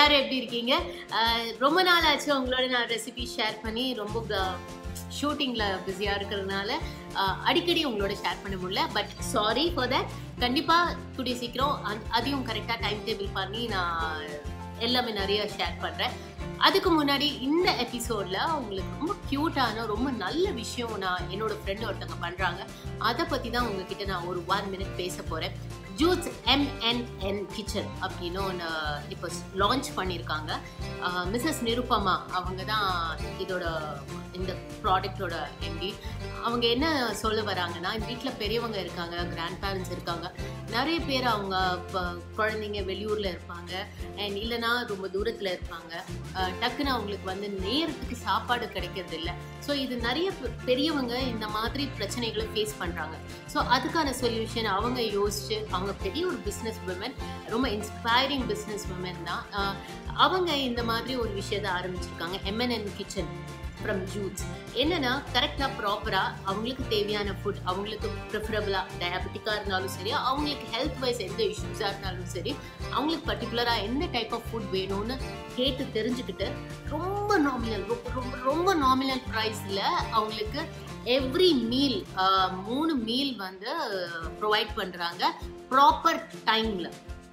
எல்லாரும் எப்படி இருக்கீங்க அஹ், ரொம்ப நாள் ஆச்சு உங்களோட நான் ரெசிபி ஷேர் பண்ணி ரொம்ப ஷூட்டிங்கில் பிஸியாக இருக்கிறதுனால அஹ், அடிக்கடி உங்களோட ஷேர் பண்ண முடியல பட் சாரி ஃபார் தட் கண்டிப்பாக கூடிய சீக்கிரம் அந்- அதையும் கரெக்டாக டைம் டேபிள் பண்ணி நான் எல்லாமே நிறைய ஷேர் பண்ணுறேன் அதுக்கு முன்னாடி இந்த எபிசோடில் உங்களுக்கு ரொம்ப க்யூட்டான ரொம்ப நல்ல விஷயம் நான் என்னோட ஃப்ரெண்டு ஒருத்தவங்க பண்ணுறாங்க அதை பற்றி தான் உங்ககிட்ட நான் ஒரு ஒன் மினிட் பேச போகிறேன் ஜூட்ஸ் எம்என்என் கிச்சன் அப்படின்னு ஒன்று இப்போ லான்ச் பண்ணியிருக்காங்க மிஸ்ஸஸ் நிருப்பமா அவங்க தான் இதோட இந்த ப்ராடக்டோட எம்டி அவங்க என்ன சொல்ல வராங்கன்னா வீட்டில் பெரியவங்க இருக்காங்க கிராண்ட் பேரண்ட்ஸ் இருக்காங்க நிறைய பேர் அவங்க ப- குழந்தைங்க வெளியூரில் இருப்பாங்க அண்ட் இல்லைனா ரொம்ப தூரத்தில் இருப்பாங்க அஹ் டக்குன்னு அவங்களுக்கு வந்து நேரத்துக்கு சாப்பாடு கிடைக்கிறது இல்லை ஸோ இது நிறைய பெ- பெரியவங்க இந்த மாதிரி பிரச்சனைகளை ஃபேஸ் பண்ணுறாங்க ஸோ அதுக்கான சொல்யூஷன் அவங்க யோசிச்சு அவங்க பெரிய ஒரு பிஸ்னஸ் உமன் ரொம்ப இன்ஸ்பைரிங் பிஸ்னஸ் உமன் தான் அஹ் அவங்க இந்த மாதிரி ஒரு விஷயத்தை ஆரம்பிச்சிருக்காங்க எம்என்என் கிச்சன் ஃப்ரம் ஜூட்ஸ் என்னன்னா கரெக்டாக ப்ராப்பராக அவங்களுக்கு தேவையான ஃபுட் அவங்களுக்கு ப்ரிஃபரபிளாக டயபெட்டிக்காக இருந்தாலும் சரி அவங்களுக்கு ஹெல்த் வைஸ் எந்த இஷ்யூஸாக இருந்தாலும் சரி அவங்களுக்கு பர்டிகுலராக எந்த டைப் ஆஃப் ஃபுட் வேணும்னு கேட்டு தெரிஞ்சுக்கிட்டு ரொம்ப நாமினல் ரொம்ப ரொம்ப நாமினல் ப்ரைஸில் அவங்களுக்கு எவ்ரி மீல் மூணு மீல் வந்து ப்ரொவைட் பண்ணுறாங்க ப்ராப்பர் டைமில்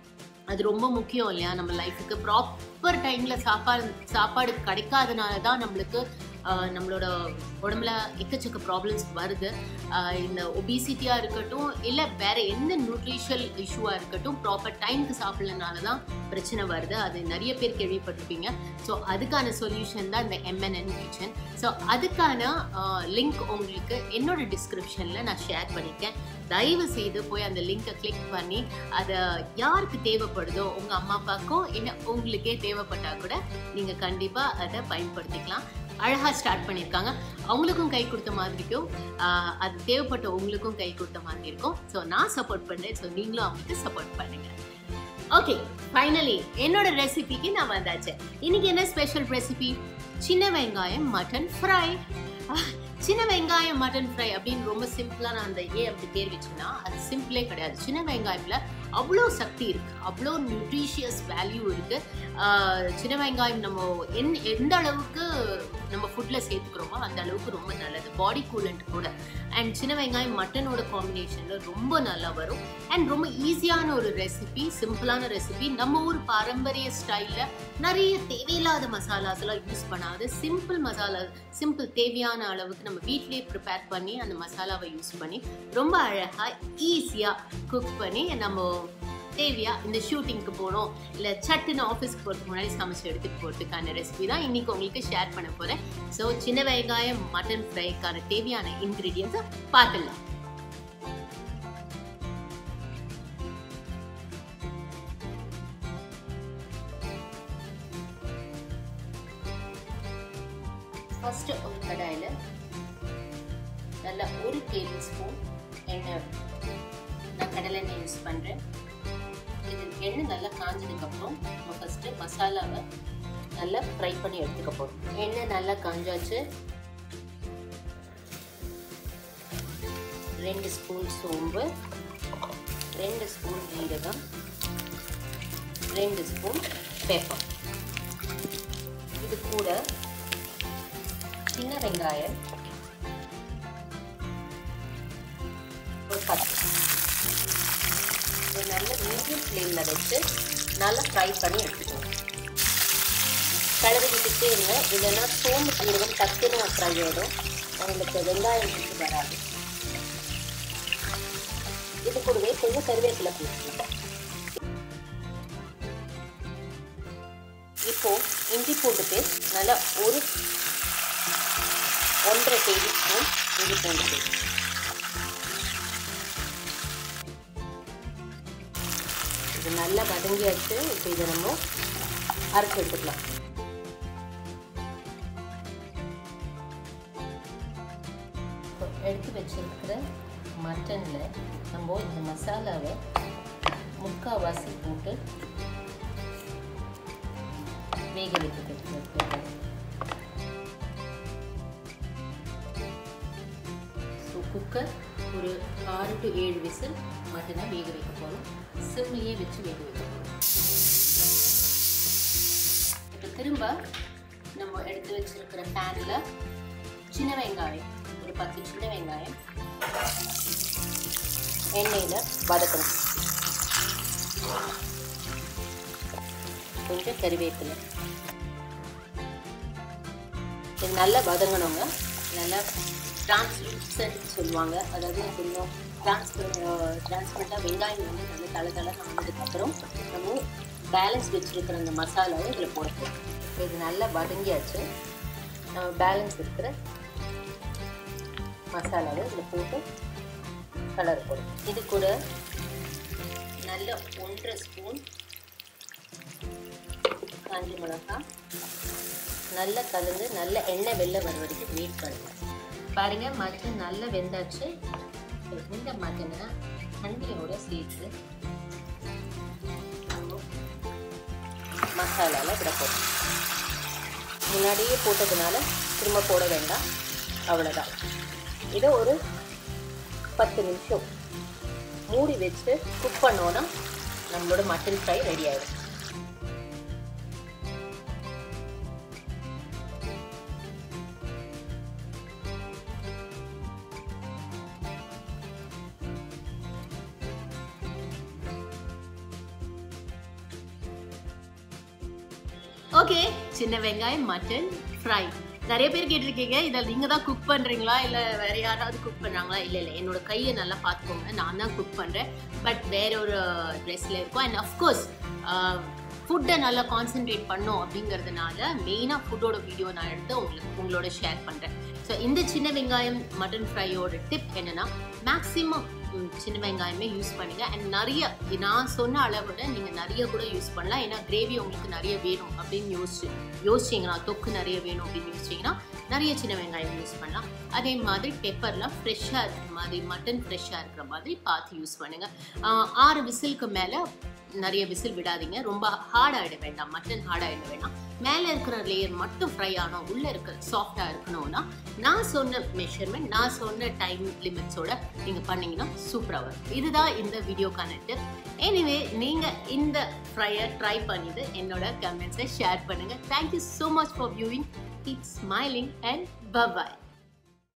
அது ரொம்ப முக்கியம் இல்லையா நம்ம லைஃபுக்கு ப்ராப்பர் டைமில் சாப்பாடு சாப்பாடு கிடைக்காதனால தான் நம்மளுக்கு ஆஹ், நம்மளோட உடம்புல எக்கச்சக்க ப்ராப்ளம்ஸ் வருது ஆஹ், இந்த ஒபிசிட்டியாக இருக்கட்டும் இல்லை வேற எந்த நியூட்ரிஷியல் இஷ்யூவாக இருக்கட்டும் ப்ராப்பர் டைமுக்கு சாப்பிட்றதுனால தான் பிரச்சனை வருது அது நிறைய பேர் கேள்விப்பட்டிருப்பீங்க ஸோ அதுக்கான சொல்யூஷன் தான் இந்த எம்என்என் கிச்சன் ஸோ அதுக்கான லிங்க் உங்களுக்கு என்னோட டிஸ்கிரிப்ஷனில் நான் ஷேர் பண்ணியிருக்கேன் தயவு செய்து போய் அந்த லிங்கை கிளிக் பண்ணி அதை யாருக்கு தேவைப்படுதோ உங்கள் அம்மா அப்பாவுக்கும் இல்லை உங்களுக்கே தேவைப்பட்டா கூட நீங்கள் கண்டிப்பாக அதை பயன்படுத்திக்கலாம் அழகாக ஸ்டார்ட் பண்ணியிருக்காங்க அவங்களுக்கும் கை கொடுத்த மாதிரி இருக்கும் ஆஹ் அது தேவைப்பட்ட உங்களுக்கும் கை கொடுத்த மாதிரி இருக்கும் ஸோ நான் சப்போர்ட் பண்ணுறேன் ஸோ நீங்களும் அவங்களுக்கு சப்போர்ட் பண்ணுங்க ஓகே ஃபைனலி என்னோட ரெசிபிக்கு நான் வந்தாச்சு இன்னைக்கு என்ன ஸ்பெஷல் ரெசிபி சின்ன வெங்காயம் மட்டன் ஃப்ரை சின்ன வெங்காயம் மட்டன் ஃப்ரை அப்படின்னு ரொம்ப சிம்பிளாக நான் அந்த ஏன் அப்படி பேர் வச்சேன்னா அது சிம்பிளே கிடையாது சின்ன வெங்காயத்தில் அவ்வளோ சக்தி இருக்கு அவ்வளோ நியூட்ரிஷியஸ் வேல்யூ இருக்கு ஆஹ் சின்ன வெங்காயம் நம்ம என் எந்த அளவுக்கு நம்ம ஃபுட்டில் சேர்த்துக்கிறோமோ அந்த அளவுக்கு ரொம்ப நல்லது பாடி கூலண்ட் கூட அண்ட் சின்ன வெங்காயம் மட்டனோட காம்பினேஷனில் ரொம்ப நல்லா வரும் அண்ட் ரொம்ப ஈஸியான ஒரு ரெசிபி சிம்பிளான ரெசிபி நம்ம ஊர் பாரம்பரிய ஸ்டைலில் நிறைய தேவையில்லாத மசாலாஸ் எல்லாம் யூஸ் பண்ணாது சிம்பிள் மசாலா சிம்பிள் தேவையான அளவுக்கு நம்ம வீட்டிலேயே ப்ரிப்பேர் பண்ணி அந்த மசாலாவை யூஸ் பண்ணி ரொம்ப அழகாக ஈஸியாக குக் பண்ணி நம்ம தேவையா இந்த ஷூட்டிங்க்கு போகணும் இல்லை சட்டுன்னு ஆஃபீஸ்க்கு போகிறதுக்கு முன்னாடி சமைச்சு எடுத்துகிட்டு போகிறதுக்கான ரெசிபி தான் இன்னைக்கு உங்களுக்கு ஷேர் பண்ண போகிறேன் ஸோ சின்ன வெங்காயம் மட்டன் ஃப்ரைக்கான தேவையான இன்க்ரீடியன்ஸை பார்த்துடலாம் ஃபஸ்ட்டு ஒரு கடாயில் நல்லா ஒரு டேபிள் ஸ்பூன் எண்ணெய் நான் கடலை எண்ணெய் யூஸ் பண்ணுறேன் இது எண்ணெய் நல்லா காஞ்சதுக்கப்புறம் நம்ம ஃபஸ்ட்டு மசாலாவை நல்லா ஃப்ரை பண்ணி எடுத்துக்க போகிறோம் எண்ணெய் நல்லா காஞ்சாச்சு ரெண்டு ஸ்பூன் சோம்பு ரெண்டு ஸ்பூன் ஜீரகம் ரெண்டு ஸ்பூன் பேப்பர் இது கூட சின்ன வெங்காயம் ஒரு பத்து ஒரு நல்ல மீடியம் ஃப்ளேமில் வச்சு நல்லா ஃப்ரை பண்ணி எடுத்துக்கணும் கிளறிக்கிட்டே இருங்க இல்லைன்னா சோம்பு ஜீரகம் டக்குன்னு ஃப்ரை ஆகிடும் உங்களுக்கு வெங்காயம் பிடிச்சி வராது இது கூடவே கொஞ்சம் கருவேப்பிலை போட்டுக்கலாம் இப்போ இஞ்சி பூண்டு பேஸ்ட் நல்லா ஒரு ஒன்றரை டேபிள் ஸ்பூன் இஞ்சி பூண்டு பேஸ்ட் இது நல்லா வதங்கியாச்சு இப்போ இதை நம்ம அரைச்சி எடுத்துக்கலாம் இப்போ எடுத்து வச்சிருக்கிற மட்டனில் நம்ம இந்த மசாலாவை முக்கால்வாசி போட்டு வேக வைக்கிறது ஸோ குக்கர் ஒரு ஆறு டு ஏழு விசில் மட்டனை வேக வைக்க போகிறோம் சிம்லேயே வச்சு வேக வைக்க போகிறோம் இப்போ திரும்ப நம்ம எடுத்து வச்சிருக்கிற பேனில் சின்ன வெங்காயம் ஒரு பத்து சின்ன வெங்காயம் எண்ணெயில் வதக்கணும் கொஞ்சம் கறிவேப்பிலை இது நல்லா வதங்கணுங்க நல்லா டிரான்ஸ்லூசன்ட் சொல்லுவாங்க அதாவது கொஞ்சம் டிரான்ஸ்பர் டிரான்ஸ்பரண்ட்டாக வெங்காயம் வந்து நல்ல தலை தலை ஆனதுக்கப்புறம் நம்ம பேலன்ஸ் வச்சுருக்கிற அந்த மசாலாவை இதில் போடுறோம் இது நல்லா வதங்கியாச்சு நம்ம பேலன்ஸ் இருக்கிற மசாலாவை இதில் போட்டு கலர் போடும் இது கூட நல்ல ஒன்றரை ஸ்பூன் காஞ்சி மிளகாய் நல்லா கலந்து நல்ல எண்ணெய் வெளில வர வரைக்கும் வெயிட் பண்ணுங்க பாருங்க மட்டன் நல்லா வெந்தாச்சு இந்த மட்டனை தண்ணியோட சேர்த்து மசாலாவில் விட போடும் முன்னாடியே போட்டதுனால திரும்ப போட வேண்டாம் அவ்வளோதான் இதை ஒரு பத்து நிமிஷம் மூடி வச்சு குக் பண்ணோன்னா நம்மளோட மட்டன் ஃப்ரை ரெடி ஆகிடும் ஓகே சின்ன வெங்காயம் மட்டன் ஃப்ரை நிறைய பேர் கேட்டிருக்கீங்க இதை நீங்க தான் குக் பண்றீங்களா இல்ல வேற யாராவது குக் பண்றாங்களா இல்ல இல்ல என்னோட கையை நல்லா பார்த்துக்கோங்க நான் தான் குக் பண்றேன் பட் வேற ஒரு ட்ரெஸ்ல இருக்கும் அண்ட் அஃப்கோர்ஸ் ஃபுட்டை நல்லா கான்சென்ட்ரேட் பண்ணும் அப்படிங்கிறதுனால மெயினாக ஃபுட்டோட வீடியோ நான் எடுத்து உங்களுக்கு உங்களோட ஷேர் பண்ணுறேன் ஸோ இந்த சின்ன வெங்காயம் மட்டன் ஃப்ரையோட டிப் என்னன்னா மேக்ஸிமம் சின்ன வெங்காயமே யூஸ் பண்ணுங்க அண்ட் நிறைய நான் சொன்ன அளவோட நீங்கள் நிறைய கூட யூஸ் பண்ணலாம் ஏன்னா கிரேவி உங்களுக்கு நிறைய வேணும் அப்படின்னு யோசிச்சு யோசிச்சிங்கன்னா தொக்கு நிறைய வேணும் அப்படின்னு யோசிச்சிங்கன்னா நிறைய சின்ன வெங்காயம் யூஸ் பண்ணலாம் அதே மாதிரி பெப்பர்லாம் ஃப்ரெஷ்ஷாக இருக்கிற மாதிரி மட்டன் ஃப்ரெஷ்ஷாக இருக்கிற மாதிரி பார்த்து யூஸ் பண்ணுங்கள் ஆறு விசிலுக்கு மேலே நிறைய விசில் விடாதீங்க ரொம்ப ஹார்ட் ஆகிட வேண்டாம் மட்டன் ஹார்ட் ஆகிட வேண்டாம் மேலே இருக்கிற லேயர் மட்டும் ஃப்ரை ஆகணும் உள்ளே இருக்கிற சாஃப்டாக இருக்கணும்னா நான் சொன்ன மெஷர்மெண்ட் நான் சொன்ன டைம் லிமிட்ஸோட நீங்கள் பண்ணீங்கன்னா சூப்பராக வரும் இதுதான் இந்த வீடியோக்கான டிப் எனிவே நீங்கள் இந்த ஃப்ரையை ட்ரை பண்ணிட்டு என்னோட கமெண்ட்ஸை ஷேர் பண்ணுங்கள் thank you so much for viewing keep smiling and bye bye